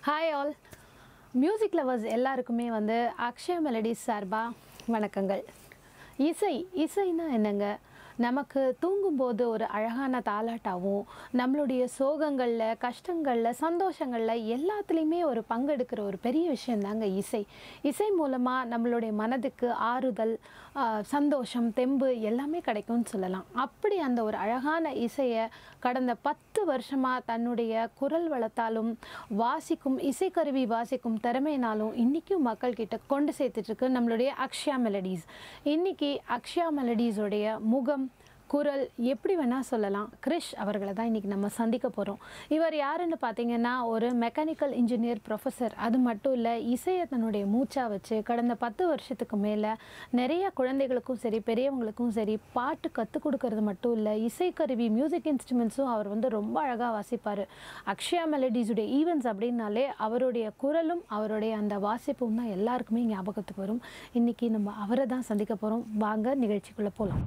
hi all music lovers எல்லாருக்குமே வந்து Akshaya melodies சார்பாக வணக்கங்கள் இசை இசைன்னா என்னங்க நமக்கு தூங்கும்போது ஒரு அழகான தாலாட்டாவும் நம்மளுடைய சோகங்களில் கஷ்டங்களில் சந்தோஷங்களில் எல்லாத்துலேயுமே ஒரு பங்கெடுக்கிற ஒரு பெரிய விஷயம் தாங்க இசை இசை மூலமாக நம்மளுடைய மனதுக்கு ஆறுதல் ஆ, சந்தோஷம் தெம்பு எல்லாமே கிடைக்கும்னு சொல்லலாம் அப்படி அந்த ஒரு அழகான இசையை கடந்த பத்து வருஷமாக தன்னுடைய குரல் வளத்தாலும் வாசிக்கும் இசைக்கருவி வாசிக்கும் திறமையினாலும் இன்றைக்கும் மக்கள்கிட்ட கொண்டு சேர்த்துட்ருக்கு நம்மளுடைய அக்ஷயா மெலடிஸ் இன்னைக்கு அக்ஷயா மெலடிஸோடைய முகம் குரல் எப்படி வேணால் சொல்லலாம் கிரிஷ் அவர்களை தான் இன்றைக்கி நம்ம சந்திக்க போகிறோம் இவர் யாருன்னு பார்த்தீங்கன்னா ஒரு மெக்கானிக்கல் இன்ஜினியர் ப்ரொஃபஸர் அது மட்டும் இல்லை இசையை தன்னுடைய மூச்சாக வச்சு கடந்த பத்து வருஷத்துக்கு மேலே நிறைய குழந்தைகளுக்கும் சரி பெரியவங்களுக்கும் சரி பாட்டு கற்றுக் கொடுக்கறது மட்டும் இல்லை இசைக்கருவி மியூசிக் இன்ஸ்ட்ருமெண்ட்ஸும் அவர் வந்து ரொம்ப அழகாக வாசிப்பார் அக்ஷயா மெலடிஸுடைய ஈவெண்ட்ஸ் அப்படின்னாலே அவருடைய குரலும் அவருடைய அந்த வாசிப்பும் தான் எல்லாருக்குமே ஞாபகத்துக்கு வரும் இன்றைக்கி நம்ம அவரை தான் சந்திக்க போகிறோம் வாங்க நிகழ்ச்சிக்குள்ளே போகலாம்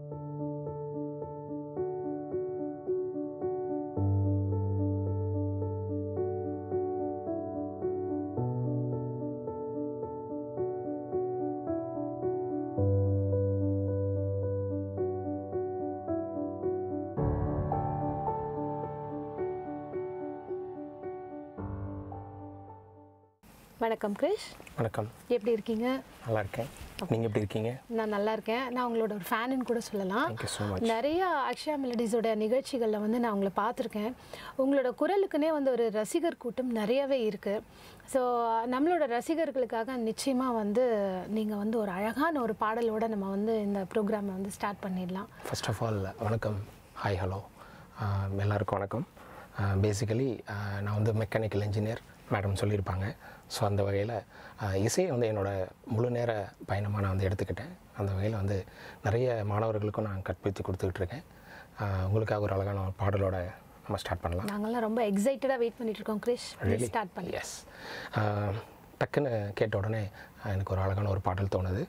வணக்கம் கிரிஷ் வணக்கம் எப்படி இருக்கீங்க நல்லா இருக்கேன் நீங்கள் எப்படி இருக்கீங்க நான் நல்லா இருக்கேன் நான் உங்களோட ஒரு ஃபேனுன்னு கூட சொல்லலாம் தேங்க்யூ ஸோ மச் நிறைய அக்ஷயா மெலடிஸோட நிகழ்ச்சிகளில் வந்து நான் உங்களை பார்த்துருக்கேன் உங்களோட குரலுக்குனே வந்து ஒரு ரசிகர் கூட்டம் நிறையவே இருக்குது ஸோ நம்மளோட ரசிகர்களுக்காக நிச்சயமாக வந்து நீங்கள் வந்து ஒரு அழகான ஒரு பாடலோட நம்ம வந்து இந்த ப்ரோக்ராமை வந்து ஸ்டார்ட் பண்ணிடலாம் ஃபர்ஸ்ட் ஆஃப் ஆல் வணக்கம் ஹாய் ஹலோ எல்லாருக்கும் வணக்கம் பேசிக்கலி நான் வந்து மெக்கானிக்கல் இன்ஜினியர் மேடம் சொல்லியிருப்பாங்க ஸோ அந்த வகையில் இசையை வந்து என்னோட முழு நேர பயணமாக நான் வந்து எடுத்துக்கிட்டேன் அந்த வகையில் வந்து நிறைய மாணவர்களுக்கும் நான் கற்பித்து கொடுத்துக்கிட்டு இருக்கேன் ஆஹ் உங்களுக்காக ஒரு அழகான ஒரு பாடலோட நம்ம ஸ்டார்ட் பண்ணலாம் நாங்கள்லாம் ரொம்ப எக்ஸைட்டடாக வெயிட் பண்ணிட்டு இருக்கோம் கிரிஷ் ஸ்டார்ட் பண்ணி எஸ் டக்குன்னு கேட்ட உடனே ஆஹ் எனக்கு ஒரு அழகான ஒரு பாடல் தோணுது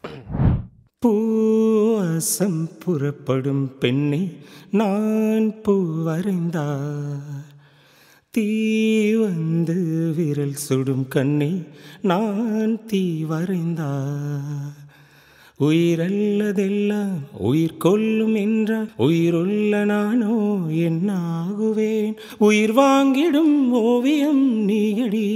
பூவாசம் புறப்படும் பெண்ணே நான் பூ வரைந்தார் தீ வந்து விரல் சுடும் கண்ணே நான் தீ வரைந்தார் உயிரல்லதெல்லாம் உயிர் கொல்லும் என்றால் உயிருள்ள நானோ என்னாகுவேன் உயிர் வாங்கிடும் ஓவியம் நீயடி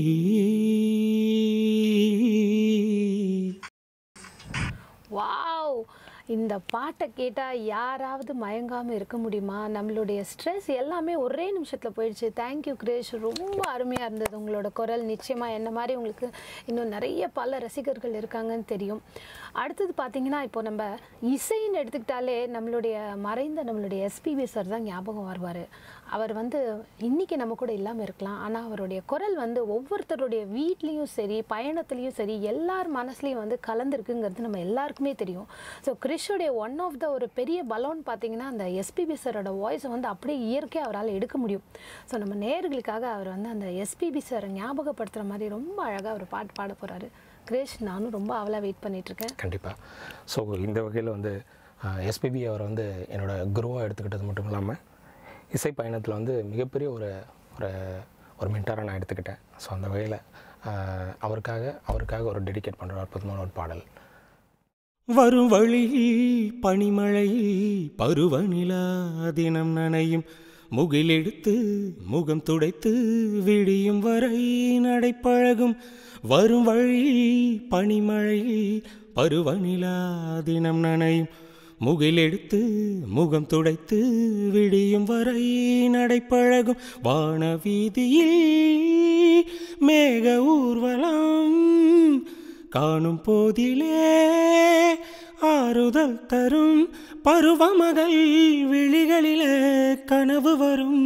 வாவ் இந்த பாட்டை கேட்டால் யாராவது மயங்காமல் இருக்க முடியுமா நம்மளுடைய ஸ்ட்ரெஸ் எல்லாமே ஒரே நிமிஷத்தில் போயிடுச்சு தேங்க்யூ கிரேஷ் ரொம்ப அருமையாக இருந்தது உங்களோட குரல் நிச்சயமாக என்ன மாதிரி உங்களுக்கு இன்னும் நிறைய பல ரசிகர்கள் இருக்காங்கன்னு தெரியும் அடுத்தது பார்த்தீங்கன்னா இப்போ நம்ம இசைன்னு எடுத்துக்கிட்டாலே நம்மளுடைய மறைந்த நம்மளுடைய எஸ்பிபி சார் தான் ஞாபகம் வருவார் அவர் வந்து இன்றைக்கி நம்ம கூட இல்லாமல் இருக்கலாம் ஆனால் அவருடைய குரல் வந்து ஒவ்வொருத்தருடைய வீட்லேயும் சரி பயணத்துலேயும் சரி எல்லார் மனசுலையும் வந்து கலந்துருக்குங்கிறது நம்ம எல்லாருக்குமே தெரியும் ஸோ கிறிஷோடைய ஒன் ஆஃப் த ஒரு பெரிய பலோன் பார்த்தீங்கன்னா அந்த எஸ்பிபி சாரோட வாய்ஸை வந்து அப்படியே இயற்கையாக அவரால் எடுக்க முடியும் ஸோ நம்ம நேர்களுக்காக அவர் வந்து அந்த எஸ்பிபி சாரை ஞாபகப்படுத்துகிற மாதிரி ரொம்ப அழகாக ஒரு பாட்டு பாட போகிறாரு கிரேஷ் நானும் ரொம்ப அவளாக வெயிட் பண்ணிகிட்ருக்கேன் கண்டிப்பாக ஸோ இந்த வகையில் வந்து எஸ்பிபி அவர் வந்து என்னோட குருவாக எடுத்துக்கிட்டது மட்டும் இல்லாமல் இசை பயணத்தில் வந்து மிகப்பெரிய ஒரு ஒரு ஒரு மென்டாராக நான் எடுத்துக்கிட்டேன் ஸோ அந்த வகையில் அவருக்காக அவருக்காக ஒரு டெடிகேட் பண்ணுற அற்புதமான ஒரு பாடல் வரும் வழியில் பனிமழையில் பருவநிலா தினம் நனையும் முகிலெடுத்து முகம் துடைத்து விடியும் வரை நடைப்பழகும் வரும் வழியில் பனிமழையில் பருவநிலா தினம் நனையும் முகிலெடுத்து முகம் துடைத்து விடியும் வரை நடைப்பழகும் வான வீதியில் மேக ஊர்வலம் காணும் போதிலே ஆறுதல் தரும் பருவமகள் விழிகளிலே கனவு வரும்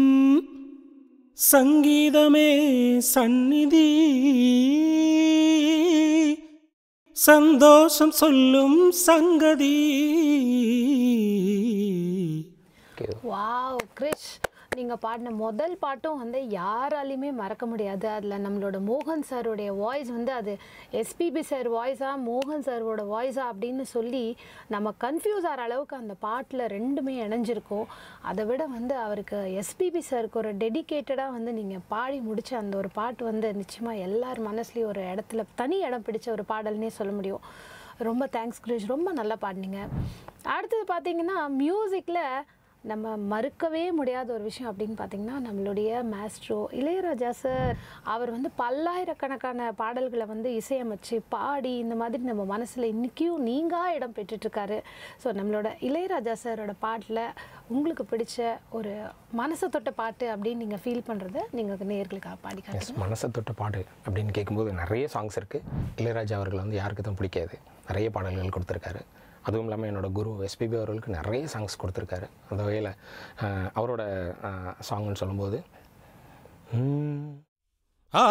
சங்கீதமே சந்நிதி சந்தோஷம் சொல்லும் சங்கதி ஓகே வாவ் கிரிஷ் நீங்கள் பாடின முதல் பாட்டும் வந்து யாராலையுமே மறக்க முடியாது அதில் நம்மளோட மோகன் சாருடைய வாய்ஸ் வந்து அது எஸ்பிபி சார் வாய்ஸா மோகன் சாரோட வாய்ஸா அப்படின்னு சொல்லி நம்ம கன்ஃபியூஸ் ஆகிற அளவுக்கு அந்த பாட்டில் ரெண்டுமே இணைஞ்சிருக்கும் அதை விட வந்து அவருக்கு எஸ்பிபி சாருக்கு ஒரு டெடிகேட்டடாக வந்து நீங்கள் பாடி முடிச்ச அந்த ஒரு பாட்டு வந்து நிச்சயமாக எல்லார் மனசுலேயும் ஒரு இடத்துல தனி இடம் பிடிச்ச ஒரு பாடல்னே சொல்ல முடியும் ரொம்ப தேங்க்ஸ் கிரேஷ் ரொம்ப நல்லா பாடினீங்க அடுத்தது பார்த்தீங்கன்னா மியூசிக்கில் நம்ம மறுக்கவே முடியாத ஒரு விஷயம் அப்படின்னு பார்த்தீங்கன்னா நம்மளுடைய மாஸ்ட்ரோ இளையராஜா சார் அவர் வந்து பல்லாயிரக்கணக்கான பாடல்களை வந்து இசையமைச்சு பாடி இந்த மாதிரி நம்ம மனசில் இன்றைக்கும் நீங்கா இடம் பெற்றுட்ருக்காரு ஸோ நம்மளோட இளையராஜா சாரோட பாட்டில் உங்களுக்கு பிடிச்ச ஒரு மனசை தொட்ட பாட்டு அப்படின்னு நீங்கள் ஃபீல் பண்ணுறத நீங்கள் நேர்களுக்காக பாடி காட்டுங்க எஸ் மனசை தொட்ட பாடு அப்படின்னு கேட்கும்போது நிறைய சாங்ஸ் இருக்குது இளையராஜா அவர்கள் வந்து யாருக்கு தான் பிடிக்காது நிறைய பாடல்கள் கொடுத்துருக்காரு அதுவும் இல்லாமல் என்னோட குரு எஸ்பிபி அவர்களுக்கு நிறைய சாங்ஸ் கொடுத்துருக்காரு அந்த வகையில் அவரோட சாங்னு சொல்லும்போது ம், ஆ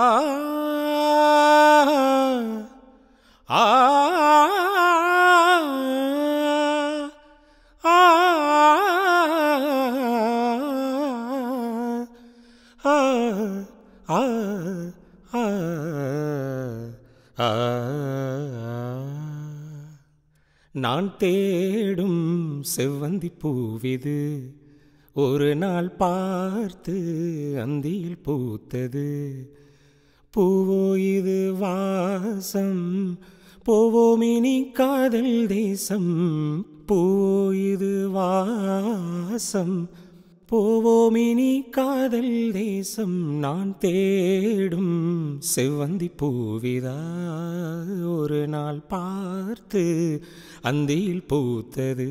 ஆ ஆ ஆ ஆ ஆ நான் தேடும் செவ்வந்தி பூவிது ஒரு நாள் பார்த்து அந்தியில் பூத்தது பூவோ இது வாசம் போவோமினி காதல் தேசம் பூவோ இது வாசம் போவோமினி காதல் தேசம் நான் தேடும் செவ்வந்தி பூவிதா ஒரு நாள் பார்த்து அந்தியில் பூத்தது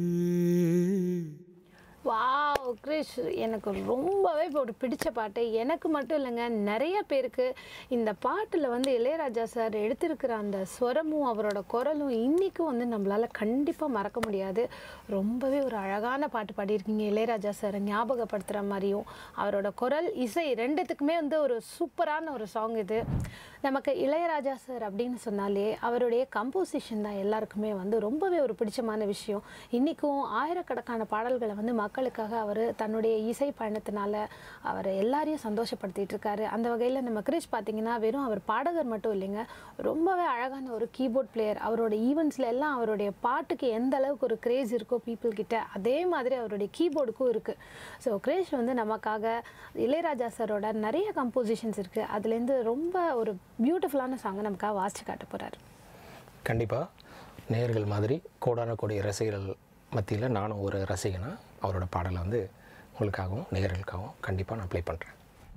வாவ் கிரிஷ் எனக்கு ரொம்பவே இப்போ ஒரு பிடிச்ச பாட்டு எனக்கு மட்டும் இல்லைங்க நிறைய பேருக்கு இந்த பாட்டில் வந்து இளையராஜா சார் எடுத்திருக்கிற அந்த ஸ்வரமும் அவரோட குரலும் இன்றைக்கும் வந்து நம்மளால் கண்டிப்பாக மறக்க முடியாது ரொம்பவே ஒரு அழகான பாட்டு பாடியிருக்கீங்க இளையராஜா சார் ஞாபகப்படுத்துகிற மாதிரியும் அவரோட குரல் இசை ரெண்டுத்துக்குமே வந்து ஒரு சூப்பரான ஒரு சாங் இது நமக்கு இளையராஜா சார் அப்படின்னு சொன்னாலே அவருடைய கம்போசிஷன் தான் எல்லாருக்குமே வந்து ரொம்பவே ஒரு பிடிச்சமான விஷயம் இன்றைக்கும் ஆயிரக்கணக்கான பாடல்களை வந்து மக்களுக்காக அவர் தன்னுடைய இசை பயணத்தினால அவர் எல்லாரையும் சந்தோஷப்படுத்திட்டு இருக்காரு அந்த வகையில் நம்ம கிரிஷ் பார்த்தீங்கன்னா வெறும் அவர் பாடகர் மட்டும் இல்லைங்க ரொம்பவே அழகான ஒரு கீபோர்ட் பிளேயர் அவரோட ஈவெண்ட்ஸில் எல்லாம் அவருடைய பாட்டுக்கு எந்த அளவுக்கு ஒரு கிரேஸ் இருக்கோ பீப்புள் கிட்ட அதே மாதிரி அவருடைய கீபோர்டுக்கும் இருக்குது ஸோ கிரேஷ் வந்து நமக்காக இளையராஜா சாரோட நிறைய கம்போசிஷன்ஸ் இருக்குது அதுலேருந்து ரொம்ப ஒரு பியூட்டிஃபுல்லான சாங்கை நமக்காக வாசிச்சு காட்ட போகிறாரு கண்டிப்பாக நேயர்கள் மாதிரி கோடான கோடி ரசிகர்கள் மத்தியில் நானும் ஒரு ரசிகனா அவரோட பாடலை வந்து உங்களுக்காகவும் நேயர்களுக்காகவும் கண்டிப்பாக நான் ப்ளே பண்ணுறேன்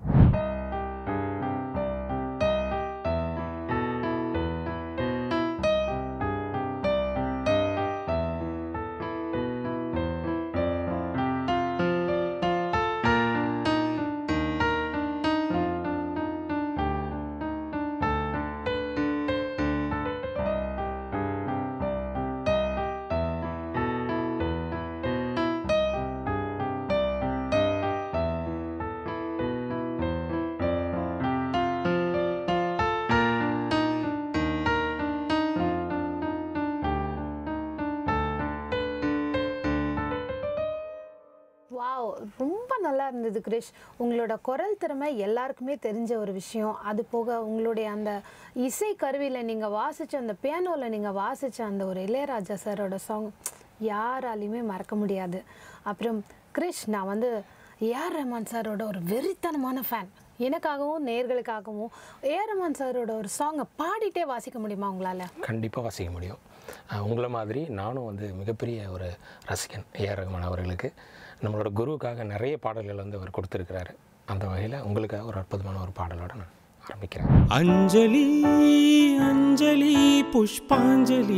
வாவ் ரொம்ப நல்லா இருந்தது கிரிஷ் உங்களோட குரல் திறமை எல்லாருக்குமே தெரிஞ்ச ஒரு விஷயம் அது போக உங்களுடைய அந்த இசை கருவியில் நீங்கள் வாசிச்ச அந்த பியானோவில் நீங்கள் வாசிச்ச அந்த ஒரு இளையராஜா சாரோட சாங் யாராலையுமே மறக்க முடியாது அப்புறம் கிரிஷ் நான் வந்து ஏஆர் ரஹ்மான் சாரோட ஒரு வெறித்தனமான ஃபேன் எனக்காகவும் நேர்களுக்காகவும் ஏஆர் ரஹ்மான் சாரோட ஒரு சாங்கை பாடிட்டே வாசிக்க முடியுமா உங்களால் கண்டிப்பாக வாசிக்க முடியும் அஹ் உங்களை மாதிரி நானும் வந்து மிகப்பெரிய ஒரு ரசிகன் ஏஆர் ரகுமான் அவர்களுக்கு நம்மளோட குருவுக்காக நிறைய பாடல்கள் வந்து அவர் கொடுத்துருக்கிறாரு அந்த வகையில் உங்களுக்காக ஒரு அற்புதமான ஒரு பாடலோட நான் ஆரம்பிக்கிறேன் அஞ்சலி அஞ்சலி புஷ்பாஞ்சலி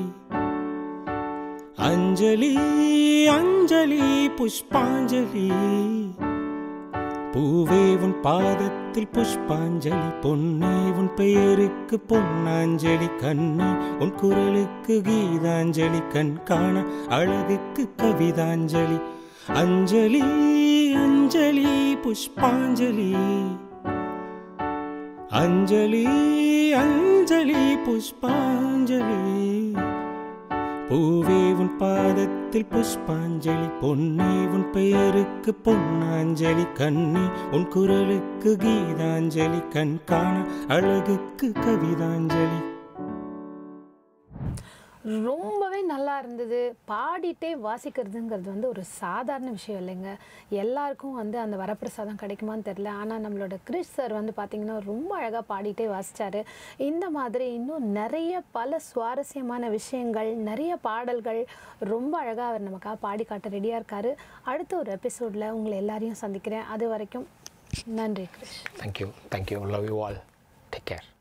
அஞ்சலி அஞ்சலி புஷ்பாஞ்சலி பூவே உன் பாதத்தில் புஷ்பாஞ்சலி பொன்னே உன் பெயருக்கு பொன்னாஞ்சலி கண்ணே உன் குரலுக்கு கீதாஞ்சலி கண் காண அழகுக்கு கவிதாஞ்சலி அஞ்சலி அஞ்சலி புஷ்பாஞ்சலி அஞ்சலி அஞ்சலி புஷ்பாஞ்சலி பூவே உன் பாதத்தில் புஷ்பாஞ்சலி பொன்னே உன் பெயருக்கு பொன்னாஞ்சலி கண்ணே உன் குரலுக்கு கீதாஞ்சலி கண் காண அழகுக்கு கவிதாஞ்சலி ரொம்பவே நல்லா இருந்தது பாடிட்டே வாசிக்கிறதுங்கிறது வந்து ஒரு சாதாரண விஷயம் இல்லைங்க எல்லாருக்கும் வந்து அந்த வரப்பிரசாதம் கிடைக்குமான்னு தெரில ஆனால் நம்மளோட கிறிஸ் சார் வந்து பார்த்திங்கன்னா ரொம்ப அழகாக பாடிட்டே வாசிச்சாரு இந்த மாதிரி இன்னும் நிறைய பல சுவாரஸ்யமான விஷயங்கள் நிறைய பாடல்கள் ரொம்ப அழகாக அவர் நமக்காக பாடி காட்ட ரெடியாக இருக்காரு அடுத்த ஒரு எபிசோடில் உங்களை எல்லாரையும் சந்திக்கிறேன் அது வரைக்கும் நன்றி Krish thank you thank you love you all take care